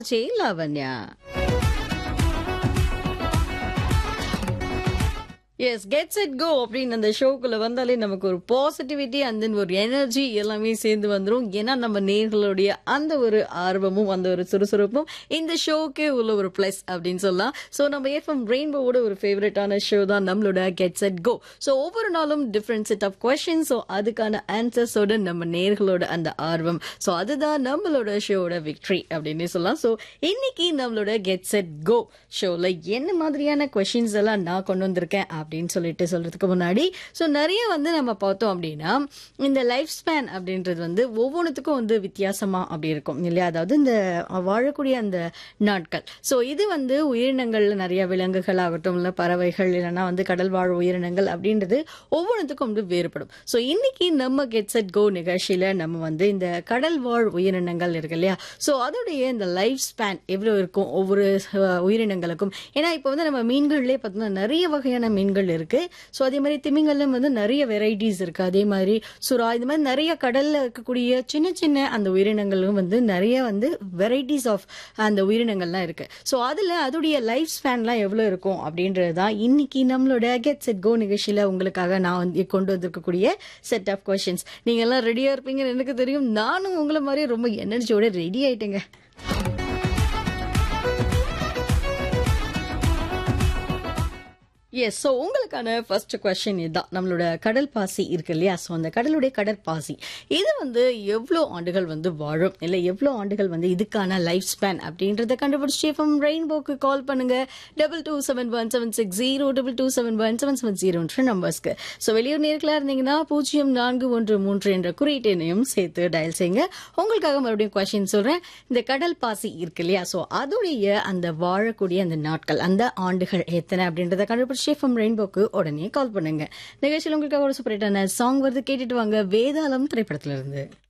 Jai Lavanya yes gets it go அப்படின்னு அந்த ஷோக்குள்ள வந்தாலே நமக்கு ஒரு பாசிட்டிவிட்டி அண்ட் தென் ஒரு எனர்ஜி எல்லாமே சேர்ந்து வந்துடும் ஏன்னா நம்ம நேர்களுடைய அந்த ஒரு ஆர்வமும் அந்த ஒரு சுறுசுறுப்பும் இந்த ஷோக்கே உள்ள ஒரு ப்ளஸ் அப்படின்னு சொல்லலாம் ஸோ நம்ம எஃப்எம் ரெயின்போவோட ஒரு ஃபேவரட்டான ஷோ தான் நம்மளோட கெட்ஸ் இட் கோ ஸோ ஒவ்வொரு நாளும் different set of question so அதுக்கான ஆன்சர்ஸோட நம்ம நேர்களோட அந்த ஆர்வம் ஸோ அதுதான் நம்மளோட ஷோவோட விக்ட்ரி அப்படின்னு சொல்லலாம் ஸோ இன்னைக்கு நம்மளோட கெட் செட் கோ ஷோவில் என்ன மாதிரியான கொஷின்ஸ் எல்லாம் நான் கொண்டு வந்திருக்கேன் அப்படின்னு சொல்லிட்டு சொல்றதுக்கு முன்னாடி ஸோ நிறைய வந்து நம்ம பார்த்தோம் அப்படின்னா இந்த லைஃப் ஸ்பேன் அப்படின்றது வந்து ஒவ்வொன்றுத்துக்கும் வந்து வித்தியாசமா அப்படி இருக்கும் இல்லையா அதாவது இந்த வாழக்கூடிய அந்த நாட்கள் ஸோ இது வந்து உயிரினங்கள்ல நிறைய விலங்குகள் ஆகட்டும் இல்லை பறவைகள் இல்லைன்னா வந்து கடல் வாழ் உயிரினங்கள் அப்படின்றது ஒவ்வொன்றுத்துக்கும் வந்து வேறுபடும் ஸோ இன்னைக்கு நம்ம கெட் செட் கோ நிகழ்ச்சியில நம்ம வந்து இந்த கடல் வாழ் உயிரினங்கள் இருக்கு இல்லையா ஸோ அதோடைய இந்த லைஃப் ஸ்பேன் எவ்வளோ இருக்கும் ஒவ்வொரு அஹ், உயிரினங்களுக்கும் ஏன்னா இப்போ வந்து நம்ம மீன்கள்லேயே பார்த்தோம்னா நிறைய வகையான மீன்கள் இருக்கு ஸோ அதே மாதிரி திமிங்கலம் வந்து நிறைய வெரைட்டிஸ் இருக்கு அதே மாதிரி சுறா இந்த மாதிரி நிறைய கடல்ல இருக்கக்கூடிய சின்ன சின்ன அந்த உயிரினங்களும் வந்து நிறைய வந்து வெரைட்டிஸ் ஆஃப் அந்த உயிரினங்கள்லாம் இருக்கு ஸோ அதுல அதோடைய லைஃப் ஸ்பேன்லாம் எவ்வளோ இருக்கும் அப்படின்றது தான் இன்னைக்கு நம்மளோட கெட் செட் கோ நிகழ்ச்சியில உங்களுக்காக நான் வந்து கொண்டு வந்திருக்கக்கூடிய செட் ஆஃப் கொஷின்ஸ் நீங்க எல்லாம் ரெடியா இருப்பீங்கன்னு எனக்கு தெரியும் நானும் உங்களை மாதிரி ரொம்ப எனர்ஜியோட ரெடி ஆயிட்டேங்க எஸ் ஸோ உங்களுக்கான ஃபர்ஸ்ட் கொஸ்டின் இதுதான் நம்மளோட கடல் பாசி இருக்கு இல்லையா ஸோ அந்த கடலுடைய கடற்பாசி இது வந்து எவ்வளோ ஆண்டுகள் வந்து வாழும் இல்லை எவ்வளோ ஆண்டுகள் வந்து இதுக்கான லைஃப் ஸ்பேன் அப்படின்றத கண்டுபிடிச்சி எஃப்எம் ரெயின்போக்கு கால் பண்ணுங்க double two seven one seven six zero double two seven one seven seven ஜீரோன்ற நம்பர்ஸ்க்கு ஸோ வெளியூர் நேர்களாக இருந்தீங்கன்னா பூஜ்ஜியம் நான்கு ஒன்று மூன்று என்ற குறியீட்டையும் சேர்த்து டயல் செய்யுங்க உங்களுக்காக மறுபடியும் கொஸ்டின் சொல்றேன் இந்த கடல் பாசி இருக்கு இல்லையா ஸோ அதோடைய அந்த வாழக்கூடிய அந்த நாட்கள் அந்த ஆண்டுகள் எத்தனை அப்படின்றத கண்டுபிடிச்சி எஃப்எம் ரெயின்போக்கு உடனே கால் பண்ணுங்க நிகழ்ச்சியில் உங்களுக்காக ஒரு சூப்பரேட்டான சாங் வருது கேட்டுட்டு வாங்க வேதாளம் திரைப்படத்துல இருந்து